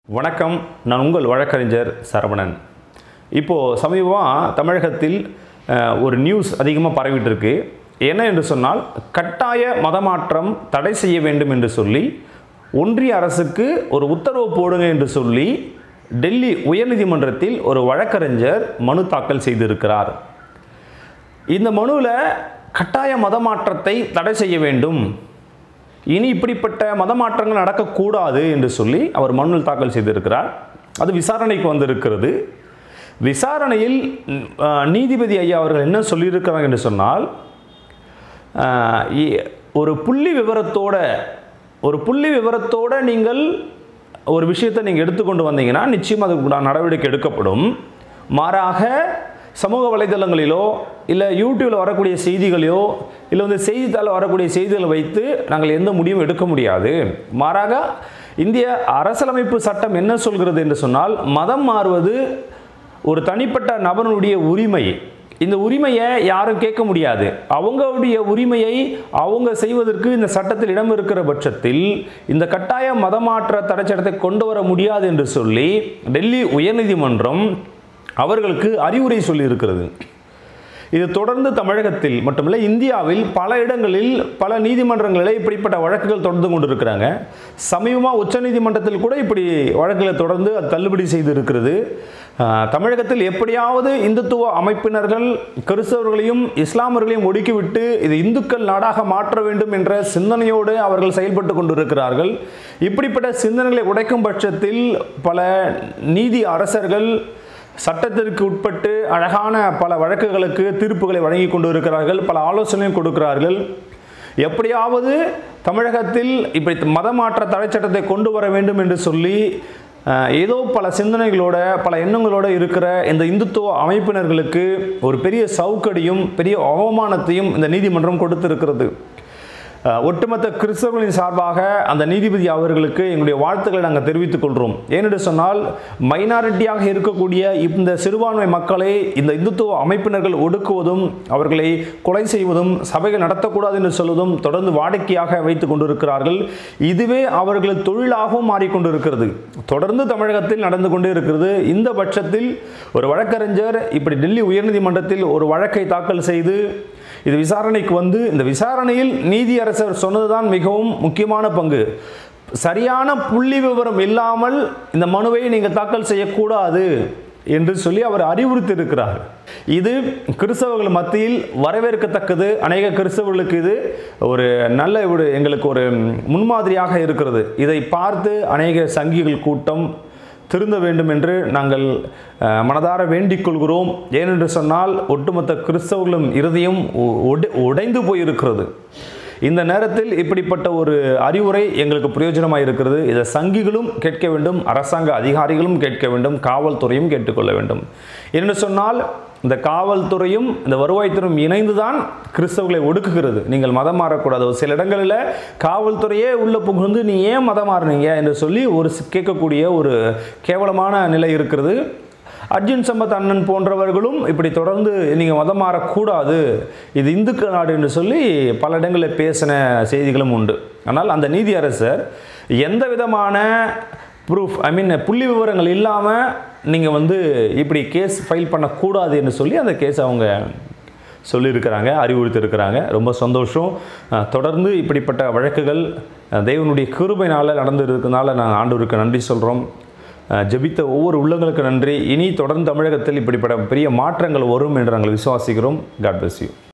வணக்கம் நான் உங்கள் வழக்கறிஞர் சரவணன் இப்போது சமீபமாக தமிழகத்தில் அஹ், ஒரு நியூஸ் அதிகமாக பரவிட்டு இருக்கு என்ன என்று சொன்னால் கட்டாய மதமாற்றம் தடை செய்ய வேண்டும் என்று சொல்லி ஒன்றிய அரசுக்கு ஒரு உத்தரவு போடுங்க என்று சொல்லி டெல்லி உயர்நீதிமன்றத்தில் ஒரு வழக்கறிஞர் மனு தாக்கல் செய்திருக்கிறார் இந்த மனுவில் கட்டாய மதமாற்றத்தை தடை செய்ய வேண்டும் இனி இப்படிப்பட்ட மதமாற்றங்கள் நடக்கக்கூடாது என்று சொல்லி அவர் மனுவில் தாக்கல் செய்திருக்கிறார் அது விசாரணைக்கு வந்திருக்கிறது விசாரணையில் ம், ஆ, நீதிபதி ஐயா அவர்கள் என்ன சொல்லியிருக்கிறாங்க என்று சொன்னால் ஆ, இ- ஒரு புள்ளி விவரத்தோட ஒரு புள்ளி விவரத்தோட நீங்கள் ஒரு விஷயத்தை நீங்கள் எடுத்துக்கொண்டு வந்தீங்கன்னா நிச்சயம் அதுக்கு நடவடிக்கை எடுக்கப்படும் மாறாக சமூக வலைதளங்களிலோ இல்லை யூடியூப்பில் வரக்கூடிய செய்திகளையோ இல்லை வந்து செய்தித்தாளில் வரக்கூடிய செய்திகளை வைத்து நாங்கள் எந்த முடிவும் எடுக்க முடியாது மாறாக இந்திய அரசியலமைப்பு சட்டம் என்ன சொல்கிறது என்று சொன்னால் மதம் மாறுவது ஒரு தனிப்பட்ட நபனுடைய உரிமை இந்த உரிமையை யாரும் கேட்க முடியாது அவங்களுடைய உரிமையை அவங்க செய்வதற்கு இந்த சட்டத்தில் இடம் இருக்கிற பட்சத்தில் இந்த கட்டாய மதமாற்ற தடைச்சட்டத்தை கொண்டு வர முடியாது என்று சொல்லி டெல்லி உயர்நீதிமன்றம் அவர்களுக்கு அறிவுரை சொல்லியிருக்கிறது இது தொடர்ந்து தமிழகத்தில் மட்டுமல்ல இந்தியாவில் பல இடங்களில் பல நீதிமன்றங்களில் இப்படிப்பட்ட வழக்குகள் தொடர்ந்து கொண்டிருக்கிறாங்க சமீபமாக உச்சநீதிமன்றத்தில் கூட இப்படி வழக்குகளை தொடர்ந்து அது தள்ளுபடி செய்திருக்கிறது ஆஹ், தமிழகத்தில் எப்படியாவது இந்துத்துவ அமைப்பினர்கள் கிறிஸ்தவர்களையும் இஸ்லாமர்களையும் ஒடுக்கிவிட்டு இது இந்துக்கள் நாடாக மாற்ற வேண்டும் என்ற சிந்தனையோடு அவர்கள் செயல்பட்டு கொண்டிருக்கிறார்கள் இப்படிப்பட்ட சிந்தனைகளை உடைக்கும் பட்சத்தில் பல நீதி அரசர்கள் சட்டத்திற்கு உட்பட்டு அழகான பல வழக்குகளுக்கு தீர்ப்புகளை வழங்கி கொண்டு இருக்கிறார்கள் பல ஆலோசனையும் கொடுக்கிறார்கள் எப்படியாவது தமிழகத்தில் இப்படி மதமாற்ற தடை சட்டத்தை கொண்டு வர வேண்டும் என்று சொல்லி அஹ், ஏதோ பல சிந்தனைகளோட பல எண்ணங்களோட இருக்கிற இந்த இந்துத்துவ அமைப்பினர்களுக்கு ஒரு பெரிய சவுக்கடியும் பெரிய அவமானத்தையும் இந்த நீதிமன்றம் கொடுத்திருக்கிறது அஹ், ஒட்டுமொத்த கிறிஸ்தவர்களின் சார்பாக அந்த நீதிபதி அவர்களுக்கு எங்களுடைய வாழ்த்துக்களை நாங்கள் தெரிவித்துக் கொள்கிறோம் ஏனென்று சொன்னால் மைனாரிட்டியாக இருக்கக்கூடிய இந்த சிறுபான்மை மக்களை இந்த இந்துத்துவ அமைப்பினர்கள் ஒடுக்குவதும் அவர்களை கொலை செய்வதும் சபைகள் நடத்தக்கூடாது என்று சொல்வதும் தொடர்ந்து வாடிக்கையாக வைத்துக் கொண்டிருக்கிறார்கள் இதுவே அவர்கள் தொழிலாகவும் மாறிக்கொண்டிருக்கிறது தொடர்ந்து தமிழகத்தில் நடந்து கொண்டே இருக்கிறது இந்த பட்சத்தில் ஒரு வழக்கறிஞர் இப்படி டெல்லி உயர்நீதிமன்றத்தில் ஒரு வழக்கை தாக்கல் செய்து இது விசாரணைக்கு வந்து இந்த விசாரணையில் நீதியரசர் சொன்னதுதான் மிகவும் முக்கியமான பங்கு சரியான புள்ளி விவரம் இல்லாமல் இந்த மனுவை நீங்கள் தாக்கல் செய்யக்கூடாது என்று சொல்லி அவர் அறிவுறுத்தியிருக்கிறார் இது கிறிஸ்தவர்கள் மத்தியில் வரவேற்கத்தக்கது அநேக கிறிஸ்தவர்களுக்கு இது ஒரு நல்ல ஒரு எங்களுக்கு ஒரு முன்மாதிரியாக இருக்கிறது இதை பார்த்து அநேக சங்கிகள் கூட்டம் திருந்த வேண்டும் என்று நாங்கள் அஹ், மனதார வேண்டிக் கொள்கிறோம் ஏனென்று சொன்னால் ஒட்டுமொத்த கிறிஸ்தவர்களும் இருதயம் உ- உடை- உடைந்து போயிருக்கிறது இந்த நேரத்தில் இப்படிப்பட்ட ஒரு அறிவுரை எங்களுக்கு பிரயோஜனமாக இருக்கிறது இதை சங்கிகளும் கேட்க வேண்டும் அரசாங்க அதிகாரிகளும் கேட்க வேண்டும் காவல்துறையும் கேட்டுக்கொள்ள வேண்டும் என்று சொன்னால் இந்த காவல்துறையும் இந்த வருவாய்த்துறையும் இணைந்து தான் கிறிஸ்தவர்களை ஒடுக்குகிறது நீங்கள் மதம் மாறக்கூடாது ஒரு சில இடங்களில் காவல்துறையே உள்ள புகுந்து நீ ஏன் மதம் மாறுனீங்க என்று சொல்லி ஒரு சி- கேட்கக்கூடிய ஒரு கேவலமான நிலை இருக்கிறது அர்ஜுன் சம்பத் அண்ணன் போன்றவர்களும் இப்படி தொடர்ந்து நீங்கள் மதம் மாறக்கூடாது இது இந்துக்கள் நாடு என்று சொல்லி பல இடங்களில் பேசின செய்திகளும் உண்டு ஆனால் அந்த நீதியரசர் எந்த விதமான ப்ரூஃப் ஐ மீன் புள்ளி விவரங்கள் இல்லாமல் நீங்கள் வந்து இப்படி கேஸ் ஃபைல் பண்ணக்கூடாது என்று சொல்லி அந்த கேஸ் அவங்க சொல்லியிருக்கிறாங்க அறிவுறுத்தியிருக்கிறாங்க ரொம்ப சந்தோஷம் அஹ், தொடர்ந்து இப்படிப்பட்ட வழக்குகள் அஹ், தேவனுடைய கிருபைனால் நடந்து இருக்கனால நாங்கள் ஆண்டவருக்கு நன்றி சொல்கிறோம் ஜெபித்த ஒவ்வொரு உள்ளங்களுக்கு நன்றி இனி தொடர்ந்து தமிழகத்தில் இப்படிப்பட்ட பெரிய மாற்றங்கள் வரும் என்று நாங்கள் விசுவாசிக்கிறோம் காட் bless யூ